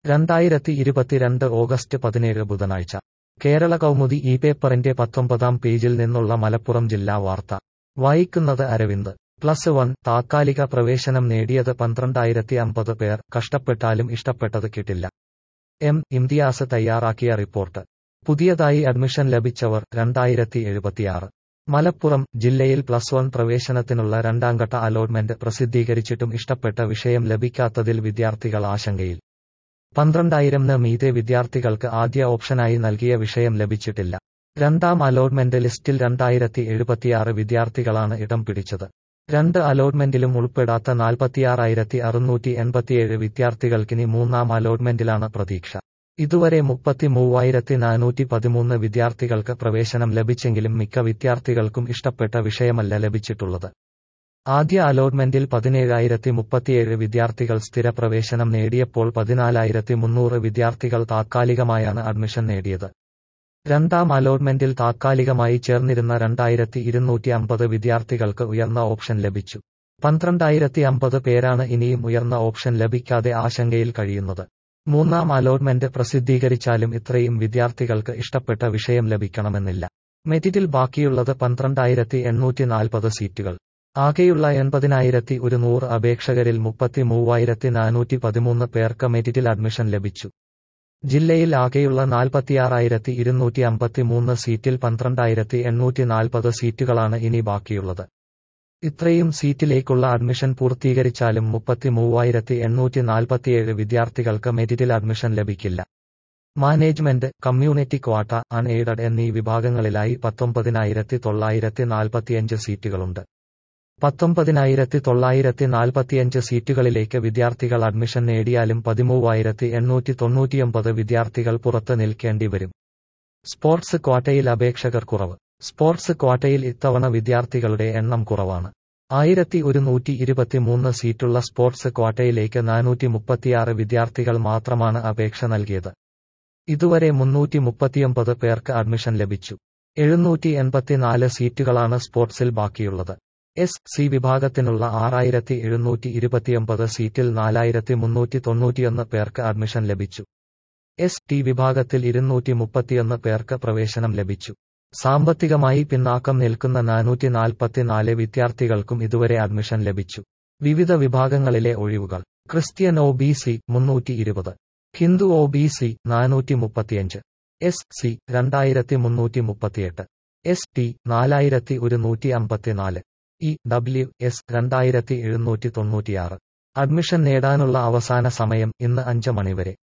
രണ്ടായിരത്തി ഇരുപത്തിരണ്ട് ഓഗസ്റ്റ് പതിനേഴ് ബുധനാഴ്ച കേരള കൗമുദി ഈ പേപ്പറിന്റെ പത്തൊമ്പതാം പേജിൽ നിന്നുള്ള മലപ്പുറം ജില്ലാ വാർത്ത വായിക്കുന്നത് അരവിന്ദ് പ്ലസ് വൺ താത്കാലിക പ്രവേശനം നേടിയത് പന്ത്രണ്ടായിരത്തി അമ്പത് പേർ കഷ്ടപ്പെട്ടാലും ഇഷ്ടപ്പെട്ടത് കിട്ടില്ല എം ഇംതിയാസ് തയ്യാറാക്കിയ റിപ്പോർട്ട് പുതിയതായി അഡ്മിഷൻ ലഭിച്ചവർ രണ്ടായിരത്തി എഴുപത്തിയാറ് മലപ്പുറം ജില്ലയിൽ പ്ലസ് വൺ പ്രവേശനത്തിനുള്ള രണ്ടാംഘട്ട അലോട്ട്മെന്റ് പ്രസിദ്ധീകരിച്ചിട്ടും ഇഷ്ടപ്പെട്ട വിഷയം ലഭിക്കാത്തതിൽ വിദ്യാർത്ഥികൾ ആശങ്കയിൽ പന്ത്രണ്ടായിരംന് മീതെ വിദ്യാർത്ഥികൾക്ക് ആദ്യ ഓപ്ഷനായി നൽകിയ വിഷയം ലഭിച്ചിട്ടില്ല രണ്ടാം അലോട്ട്മെന്റ് ലിസ്റ്റിൽ രണ്ടായിരത്തി എഴുപത്തിയാറ് വിദ്യാർത്ഥികളാണ് ഇടം പിടിച്ചത് രണ്ട് അലോട്ട്മെന്റിലും ഉൾപ്പെടാത്ത നാൽപ്പത്തിയാറായിരത്തി അറുന്നൂറ്റി എൺപത്തിയേഴ് വിദ്യാർത്ഥികൾക്കിനി മൂന്നാം അലോട്ട്മെന്റിലാണ് പ്രതീക്ഷ ഇതുവരെ മുപ്പത്തി മൂവായിരത്തി നാനൂറ്റി പതിമൂന്ന് വിദ്യാർത്ഥികൾക്ക് പ്രവേശനം ലഭിച്ചെങ്കിലും മിക്ക വിദ്യാർത്ഥികൾക്കും ഇഷ്ടപ്പെട്ട വിഷയമല്ല ലഭിച്ചിട്ടുള്ളത് ആദ്യ അലോട്ട്മെന്റിൽ പതിനേഴായിരത്തി മുപ്പത്തിയേഴ് വിദ്യാർത്ഥികൾ സ്ഥിരപ്രവേശനം നേടിയപ്പോൾ പതിനാലായിരത്തി മുന്നൂറ് വിദ്യാർത്ഥികൾ താത്കാലികമായാണ് അഡ്മിഷൻ നേടിയത് രണ്ടാം അലോട്ട്മെന്റിൽ താത്കാലികമായി ചേർന്നിരുന്ന രണ്ടായിരത്തി ഇരുന്നൂറ്റി അമ്പത് വിദ്യാർത്ഥികൾക്ക് ഉയർന്ന ഓപ്ഷൻ ലഭിച്ചു പന്ത്രണ്ടായിരത്തി അമ്പത് പേരാണ് ഇനിയും ഉയർന്ന ഓപ്ഷൻ ലഭിക്കാതെ ആശങ്കയിൽ കഴിയുന്നത് മൂന്നാം അലോട്ട്മെന്റ് പ്രസിദ്ധീകരിച്ചാലും ഇത്രയും വിദ്യാർത്ഥികൾക്ക് ഇഷ്ടപ്പെട്ട വിഷയം ലഭിക്കണമെന്നില്ല മെരിറ്റിൽ ബാക്കിയുള്ളത് പന്ത്രണ്ടായിരത്തി എണ്ണൂറ്റി നാൽപ്പത് സീറ്റുകൾ ആകെയുള്ള എൺപതിനായിരത്തി ഒരുന്നൂറ് അപേക്ഷകരിൽ മുപ്പത്തി മൂവായിരത്തി നാനൂറ്റി പതിമൂന്ന് പേർക്ക് മെരിറ്റിൽ അഡ്മിഷൻ ലഭിച്ചു ജില്ലയിൽ ആകെയുള്ള നാൽപ്പത്തിയാറായിരത്തി ഇരുന്നൂറ്റി അമ്പത്തിമൂന്ന് സീറ്റിൽ പന്ത്രണ്ടായിരത്തി എണ്ണൂറ്റി നാൽപ്പത് സീറ്റുകളാണ് ഇനി ബാക്കിയുള്ളത് ഇത്രയും സീറ്റിലേക്കുള്ള അഡ്മിഷൻ പൂർത്തീകരിച്ചാലും മുപ്പത്തി മൂവായിരത്തി എണ്ണൂറ്റി നാൽപ്പത്തിയേഴ് വിദ്യാർത്ഥികൾക്ക് മെരിറ്റിൽ അഡ്മിഷൻ ലഭിക്കില്ല മാനേജ്മെന്റ് കമ്മ്യൂണിറ്റി ക്വാട്ട അൺഎയ്ഡഡ് എന്നീ വിഭാഗങ്ങളിലായി പത്തൊമ്പതിനായിരത്തി തൊള്ളായിരത്തി നാൽപ്പത്തിയഞ്ച് സീറ്റുകളുണ്ട് പത്തൊമ്പതിനായിരത്തി തൊള്ളായിരത്തി നാൽപ്പത്തിയഞ്ച് സീറ്റുകളിലേക്ക് വിദ്യാർത്ഥികൾ അഡ്മിഷൻ നേടിയാലും പതിമൂവായിരത്തി എണ്ണൂറ്റി തൊണ്ണൂറ്റിയൊമ്പത് വിദ്യാർത്ഥികൾ പുറത്ത് നിൽക്കേണ്ടി വരും സ്പോർട്സ് ക്വാട്ടയിൽ അപേക്ഷകർ കുറവ് സ്പോർട്സ് ക്വാട്ടയിൽ ഇത്തവണ വിദ്യാർത്ഥികളുടെ എണ്ണം കുറവാണ് ആയിരത്തി ഒരുന്നൂറ്റി ഇരുപത്തിമൂന്ന് സീറ്റുള്ള സ്പോർട്സ് ക്വാട്ടയിലേക്ക് നാനൂറ്റി മുപ്പത്തിയാറ് വിദ്യാർത്ഥികൾ മാത്രമാണ് അപേക്ഷ നൽകിയത് ഇതുവരെ മുന്നൂറ്റി മുപ്പത്തിയൊമ്പത് പേർക്ക് അഡ്മിഷൻ ലഭിച്ചു എഴുന്നൂറ്റി എൺപത്തിനാല് സീറ്റുകളാണ് സ്പോർട്സിൽ ബാക്കിയുള്ളത് എസ് സി വിഭാഗത്തിനുള്ള ആറായിരത്തി എഴുന്നൂറ്റി ഇരുപത്തിയൊമ്പത് സീറ്റിൽ നാലായിരത്തി മുന്നൂറ്റി തൊണ്ണൂറ്റിയൊന്ന് പേർക്ക് അഡ്മിഷൻ ലഭിച്ചു എസ് ടി വിഭാഗത്തിൽ ഇരുന്നൂറ്റി മുപ്പത്തിയൊന്ന് പേർക്ക് പ്രവേശനം ലഭിച്ചു സാമ്പത്തികമായി പിന്നാക്കം നിൽക്കുന്ന നാനൂറ്റി നാൽപ്പത്തിനാല് വിദ്യാർത്ഥികൾക്കും ഇതുവരെ അഡ്മിഷൻ ലഭിച്ചു വിവിധ വിഭാഗങ്ങളിലെ ഒഴിവുകൾ ക്രിസ്ത്യൻ ഒ ബി സി മുന്നൂറ്റി ഇരുപത് ഹിന്ദു ഒ ബി സി നാനൂറ്റി മുപ്പത്തിയഞ്ച് എസ് സി രണ്ടായിരത്തി മുന്നൂറ്റി മുപ്പത്തിയെട്ട് എസ് ടി നാലായിരത്തി ഒരുന്നൂറ്റി അമ്പത്തിനാല് ഇ ഡബ്ല്യു എസ് രണ്ടായിരത്തി എഴുന്നൂറ്റി തൊണ്ണൂറ്റിയാറ് അഡ്മിഷൻ നേടാനുള്ള അവസാന സമയം ഇന്ന് അഞ്ച് മണിവരെ